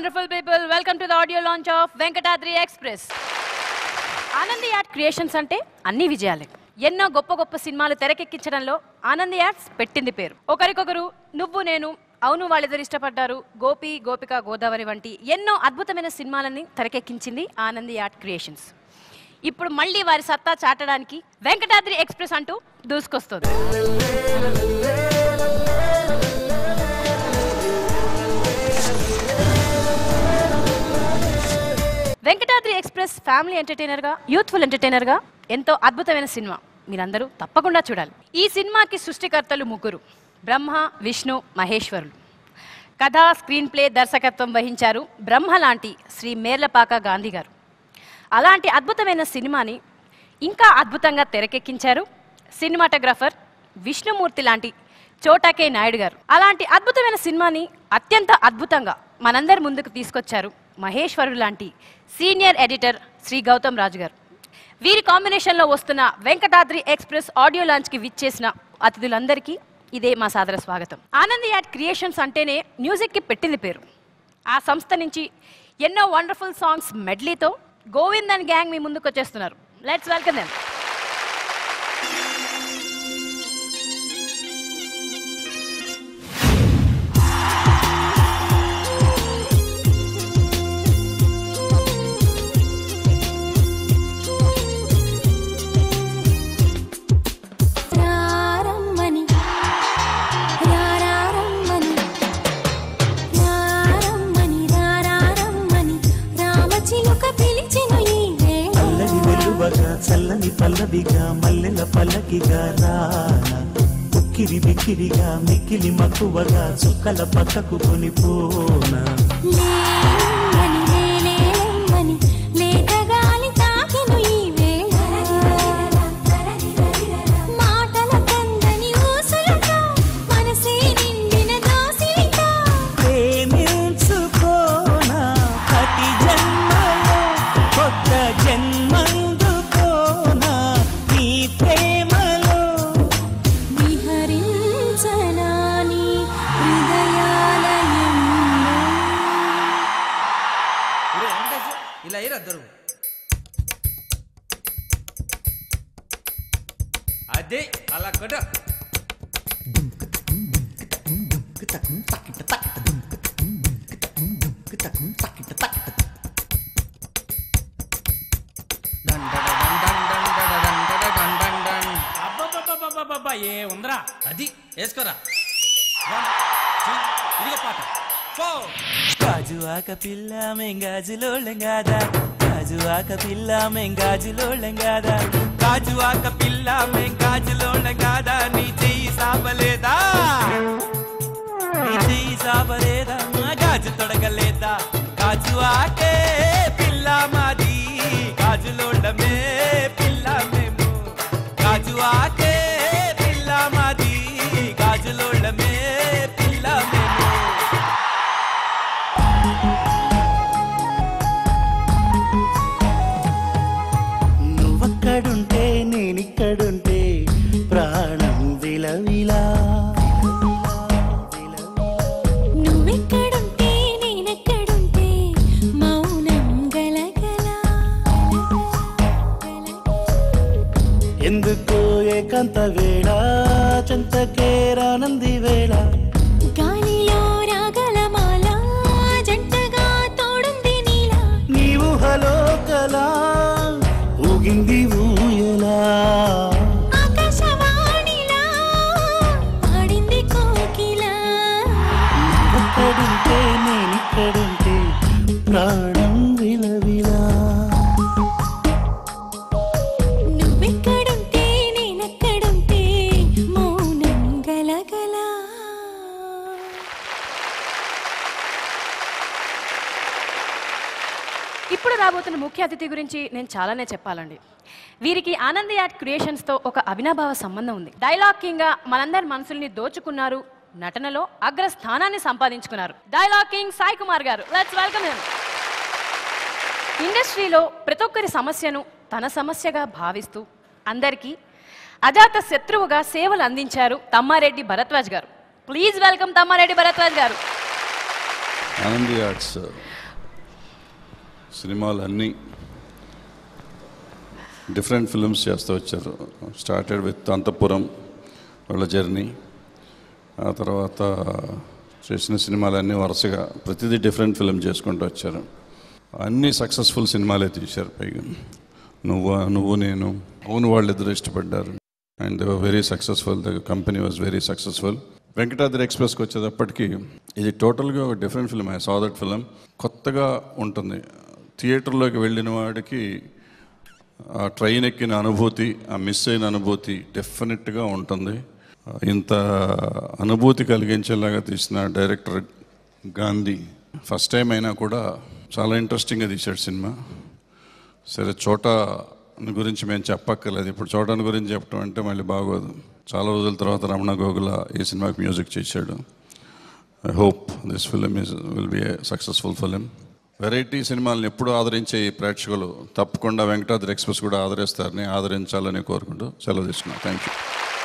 wonderful people. Welcome to the audio launch of Venkatadri Express. Anandi ad creations అంటే అన్ని విజయాలే ఎన్నో గొప్ప గొప్ప సినిమాలు తెరకెక్కించడంలో ఆనంది యాడ్స్ పెట్టింది పేరు ఒకరికొకరు నువ్వు నేను అవును వాళ్ళిద్దరు ఇష్టపడ్డారు గోపి గోపిక గోదావరి వంటి ఎన్నో అద్భుతమైన సినిమాలని తెరకెక్కించింది ఆనంది యాడ్ క్రియేషన్స్ ఇప్పుడు మళ్ళీ వారి సత్తా చాటడానికి వెంకటాద్రి ఎక్స్ప్రెస్ అంటూ దూసుకొస్తుంది వెంకటాద్రి ఎక్స్ప్రెస్ ఫ్యామిలీ ఎంటర్టైనర్గా యూత్ఫుల్ ఎంటర్టైనర్గా ఎంతో అద్భుతమైన సినిమా మీరందరూ తప్పకుండా చూడాలి ఈ సినిమాకి సృష్టికర్తలు ముగ్గురు బ్రహ్మ విష్ణు మహేశ్వరులు కథ స్క్రీన్ ప్లే దర్శకత్వం వహించారు బ్రహ్మ లాంటి శ్రీ మేర్లపాక గాంధీ గారు అలాంటి అద్భుతమైన సినిమాని ఇంకా అద్భుతంగా తెరకెక్కించారు సినిమాటోగ్రఫర్ విష్ణుమూర్తి లాంటి చోటాకే నాయుడు గారు అలాంటి అద్భుతమైన సినిమాని అత్యంత అద్భుతంగా మనందరి ముందుకు తీసుకొచ్చారు మహేశ్వరుడు లాంటి సీనియర్ ఎడిటర్ శ్రీ గౌతమ్ రాజు గారు వీరి కాంబినేషన్లో వస్తున్న వెంకటాద్రి ఎక్స్ప్రెస్ ఆడియో లాంచ్కి విచ్చేసిన అతిథులందరికీ ఇదే మా సాదర స్వాగతం ఆనంద్ యాడ్ క్రియేషన్స్ అంటేనే మ్యూజిక్కి పెట్టింది పేరు ఆ సంస్థ నుంచి ఎన్నో వండర్ఫుల్ సాంగ్స్ మెడ్లీతో గోవింద్ అండ్ గ్యాంగ్ మీ ముందుకు వచ్చేస్తున్నారు లెట్స్ వెల్కమ్ దెమ్ రారమ్మని రారమ్మని రారమ్మని రారమ్మని రామచిలుక పిలిచిన ఈ వేళ అల్లరి వెలువగా చల్లని పల్లవిగా మల్లెల పల్లకిగా రాన ఉక్కిరి బిక్కిరిగా మిక్కిలి మక్కువగా చుక్కల పక్కకు కొనిపోనా లేలమ్మని లేలేలమ్మని లేత గాలి తాకెను ఈ వేళ మాటల కందని ఊసులతో మనసే నిండిన దోసిలితో ప్రేమించుకోనా ప్రతి జన్మలో కొత్త జన్మందుకోనా నీ ప్రేమలో విహరించనాని హృదయాలయంలో ఒరే వెంకటేష్, ఇలా అయ్యారు అద్దరు అదే అలా కొట్ట అబ్బబ్బబ్బబ్బబ్బబ్బ, ఏ ఉందరా అది వేసుకోరా One, two, ఇదిగో పాట పో గాజు ఆక పిల్ల మెంగాజులోళ్ళం కాదా గాజు ఆక పిల్ల మెంగాజులోళ్ళం కాదా గాజు ఆక పిల్ల మెంగాజులోళ్ళం కాదా నీ చెయ్యి సాపలేదా నీ చెయ్యి సాపలేదా గాజు తొడగలేదా గాజు ఆకే పిల్ల మాది గాజులోళ్ళమే పిల్ల మేము గాజు ఆకే పిల్ల మాది గాజులోళ్ళమే పిల్ల మేము నువ్వక్కడుంటే నేనిక్కడుంటే ప్రాణం విలవిలా నువ్వెక్కడుంటే నేనెక్కడుంటే మౌనం గలగల ఎందుకో ఏకాంత వేళ చెంతకేరానంది వేళ గాలిలో రాగలమాల జంటగా తోడుంది నీలా నీవు హలో కలా ఊగింది ఊయలా ఆకాశవాణిలా పాడింది కోకిలా నువ్వక్కడుంటే నేనిక్కడుంటే ప్రాణం విలవిలా నువ్వెక్కడుంటే నేనెక్కడుంటే మౌనం గలగల ఇప్పుడు రాబోతున్న ముఖ్య అతిథి గురించి నేను చాలానే చెప్పాలండి వీరికి ఆనంద్ యాడ్ క్రియేషన్స్తో ఒక అవినాభావ సంబంధం ఉంది డైలాగ్ కింగ్గా మనందరి మనసుల్ని దోచుకున్నారు నటనలో అగ్ర స్థానాన్ని సంపాదించుకున్నారు డైలాగ్ కింగ్ సాయి కుమార్ గారు లెట్స్ వెల్కమ్ హిమ్ ఇండస్ట్రీలో ప్రతి ఒక్కరి సమస్యను తన సమస్యగా భావిస్తూ అందరికీ అజాత శత్రువుగా సేవలు అందించారు తమ్మారెడ్డి భరద్వాజ్ గారు ప్లీజ్ వెల్కమ్ తమ్మారెడ్డి భరద్వాజ్ గారు ఆనంది ఆర్ట్స్ సినిమాలు అన్నీ డిఫరెంట్ ఫిల్మ్స్ చేస్తూ వచ్చారు స్టార్టెడ్ విత్ అంతపురం వాళ్ళ జర్నీ ఆ తర్వాత చేసిన సినిమాలన్నీ వరుసగా ప్రతిదీ డిఫరెంట్ ఫిల్మ్ చేసుకుంటూ వచ్చారు అన్నీ సక్సెస్ఫుల్ సినిమాలే తీశారు పైగా నువ్వు నువ్వు నేను అవును వాళ్ళిద్దరూ ఇష్టపడ్డారు and they very successful the company was very successful Venkatadri ఎక్స్ప్రెస్కి వచ్చేటప్పటికి ఇది టోటల్గా ఒక different film I saw that film కొత్తగా ఉంటుంది థియేటర్లోకి వెళ్ళిన వాడికి ఆ ట్రైన్ ఎక్కిన అనుభూతి ఆ మిస్ అయిన అనుభూతి డెఫినెట్గా ఉంటుంది ఇంత అనుభూతి కలిగించేలాగా తీసిన డైరెక్టర్ గాంధీ ఫస్ట్ టైం అయినా కూడా చాలా ఇంట్రెస్టింగ్గా తీశాడు సినిమా సరే చోట గురించి మేము చెప్పక్కర్లేదు ఇప్పుడు చోటాని గురించి చెప్పడం అంటే మళ్ళీ బాగోదు చాలా రోజుల తర్వాత రమణ గోగుల ఈ సినిమాకి మ్యూజిక్ చేశాడు I hope this film is will be a successful film variety సినిమాలను ఎప్పుడు ఆదరించే ఈ ప్రేక్షకులు తప్పకుండా వెంకటాద్రి ఎక్స్ప్రెస్ కూడా ఆదరిస్తారని ఆదరించాలని కోరుకుంటూ సెలవు తీసుకున్నాను థ్యాంక్ యూ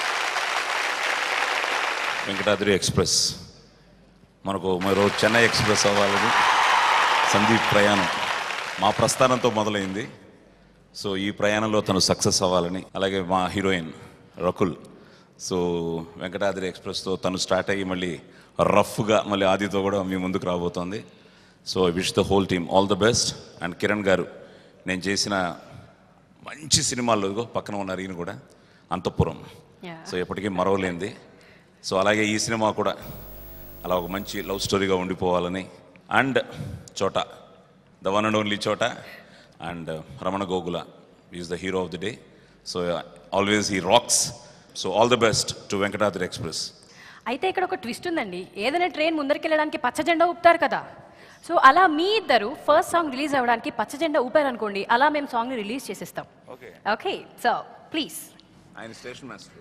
వెంకటాద్రి ఎక్స్ప్రెస్ మనకు మరో చెన్నై ఎక్స్ప్రెస్ అవ్వాలని సందీప్ ప్రయాణం మా ప్రస్థానంతో మొదలైంది సో ఈ ప్రయాణంలో తను సక్సెస్ అవ్వాలని అలాగే మా హీరోయిన్ రకుల్ సో వెంకటాద్రి ఎక్స్ప్రెస్తో తను స్టార్ట్ అయ్యి మళ్ళీ రఫ్గా మళ్ళీ ఆదితో కూడా మీ ముందుకు రాబోతోంది so wish the whole team all the best and Kiran గారు నేను చేసిన మంచి సినిమాల్లో ఇదిగో పక్కన ఉన్నారు ఈయన కూడా అంతఃపురం Yeah. సో ఎప్పటికీ మరవలేంది సో అలాగే ఈ సినిమా కూడా అలా ఒక మంచి లవ్ స్టోరీగా ఉండిపోవాలని and Chota the one and only Chota and Ramana Gogula is the hero of the day so always he rocks so all the best to Venkatadri express అయితే ఇక్కడ ఒక ట్విస్ట్ ఉందండి ఏదైనా ట్రైన్ ముందరికి పచ్చ జెండా ఊపుతారు కదా సో అలా మీ ఇద్దరు ఫస్ట్ సాంగ్ రిలీజ్ అవ్వడానికి పచ్చ జెండా ఊపారు అనుకోండి అలా మేము సాంగ్ని రిలీజ్ చేసేస్తాం ఓకే ఓకే సో ప్లీజ్ ఆయన స్టేషన్ మాస్టర్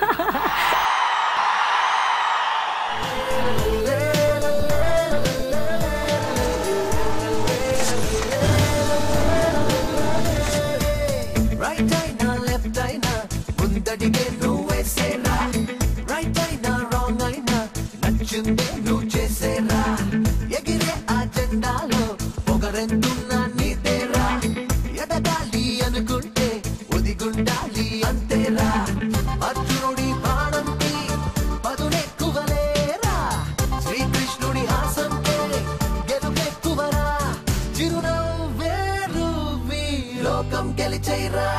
రైట్ అయినా లెఫ్ట్ అయినా ముందడిగే నువ్వేసేరా రైట్ అయినా రాంగ్ అయినా నచ్చింది నువ్వు చేసేరా ఎగిరే ఆ జెండాలో పొగరెందున్నా నీదేరా ఎదగాలి అనుకుంటే ఒదిగుండాలి అంతేరా అర్జునుడి బాణంకి పదునెక్కువలేరా శ్రీకృష్ణుడి హాసంకే గెలుపెక్కువరా చిరునవ్వేరు మీ లోకం గెలిచైరా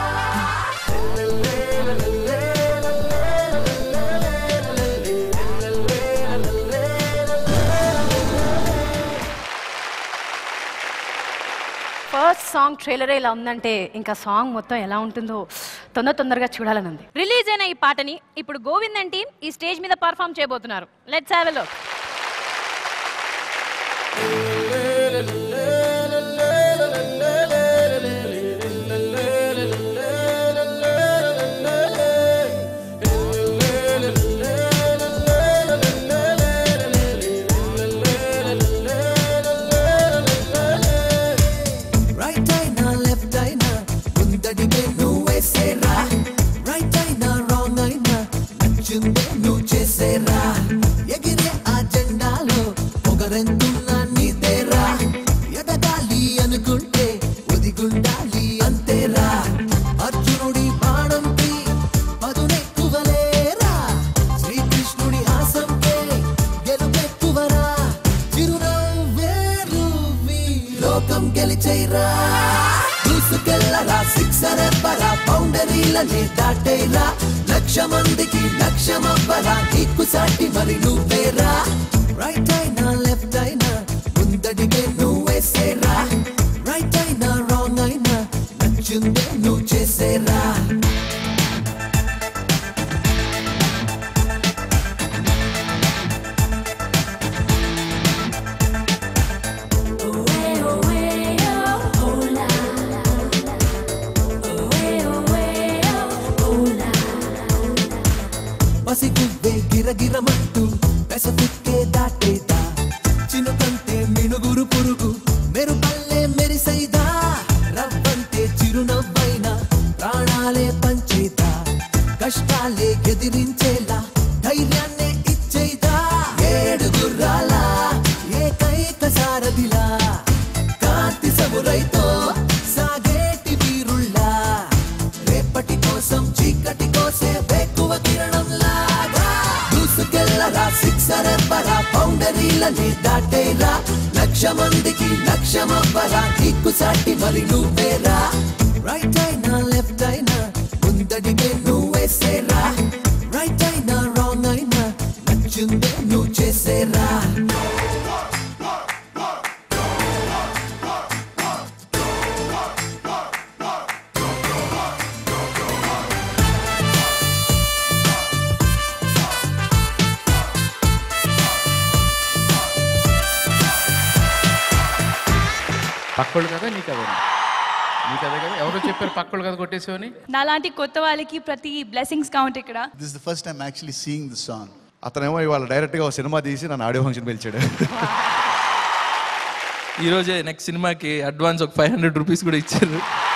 ఫస్ట్ సాంగ్ ట్రైలరే ఇలా ఉందంటే ఇంకా సాంగ్ మొత్తం ఎలా ఉంటుందో తొందర తొందరగా చూడాలని ఉంది రిలీజ్ అయిన ఈ పాటని ఇప్పుడు గోవింద్ అండ్ టీమ్ ఈ స్టేజ్ మీద పర్ఫామ్ చేయబోతున్నారు let's have a look right అయినా లెఫ్ట్ అయినా ముందడిగే నువ్వేసేరా రైట్ అయినా రాంగ్ అయినా నచ్చిందే నువ్వు చేసేరా ఎగిరే ఆ జెండాలో పొగరెందున్నా నీదేరా ఎదగాలి అనుకుంటే ఒదిగుండాలి అంతేరా అర్జునుడి బాణంకి పదునెక్కువలేరా శ్రీకృష్ణుడి హాసంకే గెలుపెక్కువరా చిరునవ్వేరు మీ లోకం గెలిచైరా దూసుకెళ్ళరా సిక్సర్ ఎవ్వరా బౌండరీలని దాటేరా లక్ష మందికి లక్ష్యమవ్వరా నీకు సాటి మరి నువ్వేరా రైట్ అయినా లెఫ్ట్ అయినా ముందడిగే నువ్వేసేరా రైట్ అయినా రాంగ్ అయినా నచ్చిందే నువ్వు చేసేరా పసిగువ్వే గిరగిరమంటూ పెసపుక్కే దాటేదా చినుకంటే మినుగురు పురుగు మెరుపల్లే మెరిసైదా రవ్వంటే చిరునవ్వైనా ప్రాణాలే పంచేదా కష్టాలే ఎదిరించేలా ధైర్యాన్నే ఇచ్చేదా ఏడు గుర్రాల ఏకైక సారథిలా కాంతి సమురైత దారిలనే దాటేరా లక్ష మందికి లక్ష్యమవ్వరా నీకు సాటి మరి నువ్వేరా రైట్ అయినా లెఫ్ట్ అయినా ముందడిగే నువ్వేసేరా రైట్ అయినా రాంగ్ అయినా నచ్చిందే నువ్వు చేసేరా పక్కోళ్ళు కదా నీ కదా నీ కదే కదా ఎవరో చెప్పారు పక్కోళ్ళు కదా కొట్టేసావని నాలాంటి కొత్త వాళ్ళకి ప్రతి బ్లెస్సింగ్స్ కౌంట్ ఇక్కడ this the first time actually seeing the song అతనేమో ఇవాళ డైరెక్ట్గా ఒక సినిమా తీసి నన్ను ఆడియో ఫంక్షన్ పిలిచాడు ఈ రోజే నెక్స్ట్ సినిమాకి అడ్వాన్స్ ఒక ఫైవ్ హండ్రెడ్ రూపీస్ కూడా ఇచ్చారు